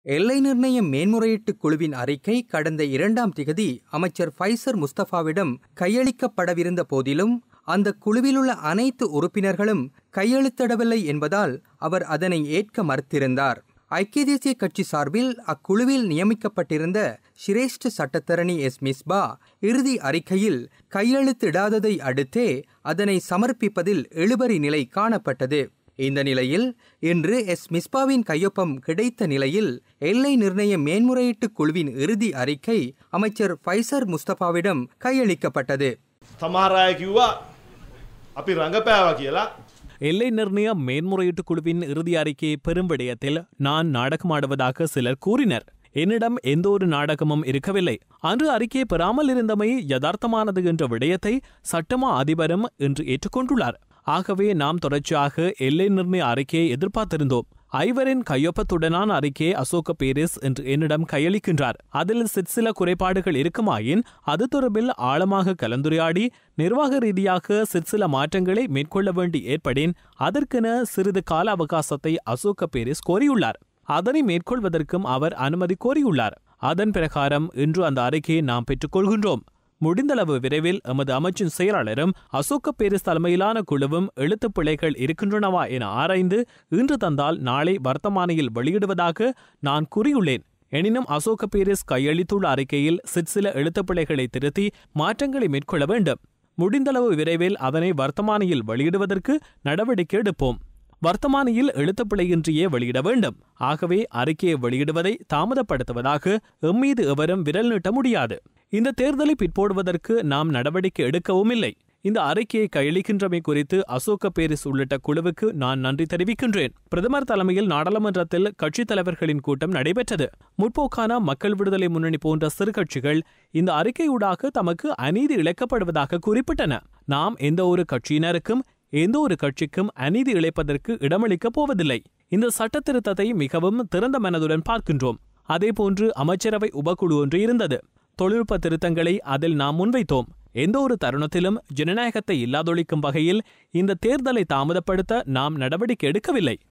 எல்லை நிர்ணய மேன்முறையீட்டு குழுவின் அறிக்கை கடந்த இரண்டாம் திகதி அமைச்சர் ஃபைசர் முஸ்தபாவிடம் கையளிக்கப்படவிருந்த போதிலும் அந்த குழுவிலுள்ள அனைத்து உறுப்பினர்களும் கையெழுத்திடவில்லை என்பதால் அவர் அதனை ஏற்க மறுத்திருந்தார் ஐக்கிய தேசிய கட்சி சார்பில் அக்குழுவில் நியமிக்கப்பட்டிருந்த சிரேஷ்ட சட்டத்தரணி எஸ் மிஸ்பா இறுதி அறிக்கையில் கையெழுத்திடாததை அடுத்தே அதனை சமர்ப்பிப்பதில் இழுபறி நிலை காணப்பட்டது இந்த நிலையில் இன்று எஸ் மிஸ்பாவின் கையொப்பம் கிடைத்த நிலையில் எல்லை நிர்ணய மேன்முறையீட்டு குழுவின் இறுதி அறிக்கை அமைச்சர் ஃபைசர் முஸ்தபாவிடம் கையளிக்கப்பட்டது සමහර අය කිව්වා අපි රඟපෑවා කියලා எல்லை நிர்ணய மேன்முறையீட்டு குழுவின் இறுதி அறிக்கையை பெறும் விடயத்தில் நான் நாடகமாடுவதாக சிலர் கூறினர் என்னிடம் எந்த ஒரு நாடகமும் இருக்கவில்லை அன்று அறிக்கையை பெறாமல் இருந்தமை யதார்த்தமானது என்ற விடயத்தை சட்டமா அதிபரும் இன்று ஏற்றுக்கொண்டுள்ளார் ஆகவே நாம் தொடர்ச்சியாக எல்லை நிர்ணய அறிக்கையை எதிர்பார்த்திருந்தோம் ஐவரின் கையொப்பத்துடனான அறிக்கையை அசோக பேரிஸ் என்று என்னிடம் கையளிக்கின்றார் அதில் சிற்சில குறைபாடுகள் இருக்குமாயின் அது தொடர்பில் ஆழமாக கலந்துரையாடி நிர்வாக ரீதியாக சிற்சில மாற்றங்களை மேற்கொள்ள வேண்டி ஏற்படின் அதற்கென சிறிது கால அவகாசத்தை அசோக பேரிஸ் கோரியுள்ளார் அதனை மேற்கொள்வதற்கும் அவர் அனுமதி கோரியுள்ளார் அதன் பிரகாரம் இன்று அந்த அறிக்கையை நாம் பெற்றுக்கொள்கின்றோம் முடிந்தளவு விரைவில் எமது அமைச்சின் செயலாளரும் அசோக பேரிஸ் தலைமையிலான குழுவும் எழுத்துப் பிழைகள் இருக்கின்றனவா என ஆராய்ந்து இன்று தந்தால் நாளை வர்த்தமானியில் வெளியிடுவதாக நான் கூறியுள்ளேன் எனினும் அசோக பேரிஸ் கையளித்துள்ள அறிக்கையில் சிற்சில எழுத்துப்பிழைகளை திருத்தி மாற்றங்களை மேற்கொள்ள வேண்டும் முடிந்தளவு விரைவில் அதனை வர்த்தமானியில் வெளியிடுவதற்கு நடவடிக்கை எடுப்போம் வர்த்தமானியில் எழுத்துப்பிழையின்றியே வெளியிட வேண்டும் ஆகவே அறிக்கையை வெளியிடுவதை தாமதப்படுத்துவதாக எம்மீது எவரும் விரல் நீட்ட முடியாது இந்த தேர்தலை பிற்போடுவதற்கு நாம் நடவடிக்கை எடுக்கவும் இல்லை இந்த அறிக்கையை கையளிக்கின்றமை குறித்து அசோக பேரிஸ் உள்ளிட்ட குழுவுக்கு நான் நன்றி தெரிவிக்கின்றேன் பிரதமர் தலைமையில் நாடாளுமன்றத்தில் கட்சித் தலைவர்களின் கூட்டம் நடைபெற்றது முற்போக்கான மக்கள் விடுதலை முன்னணி போன்ற சிறு கட்சிகள் இந்த அறிக்கையூடாக தமக்கு அநீதி இழைக்கப்படுவதாக குறிப்பிட்டன நாம் எந்த ஒரு கட்சியினருக்கும் எந்த ஒரு கட்சிக்கும் அநீதி இழைப்பதற்கு இடமளிக்கப் போவதில்லை இந்த சட்ட திருத்தத்தை மிகவும் திறந்த மனதுடன் பார்க்கின்றோம் அதேபோன்று அமைச்சரவை உபக்குழு ஒன்று இருந்தது தொழில்நுட்ப திருத்தங்களை அதில் நாம் முன்வைத்தோம் எந்த ஒரு தருணத்திலும் ஜனநாயகத்தை இல்லாதொழிக்கும் வகையில் இந்த தேர்தலை தாமதப்படுத்த நாம் நடவடிக்கை எடுக்கவில்லை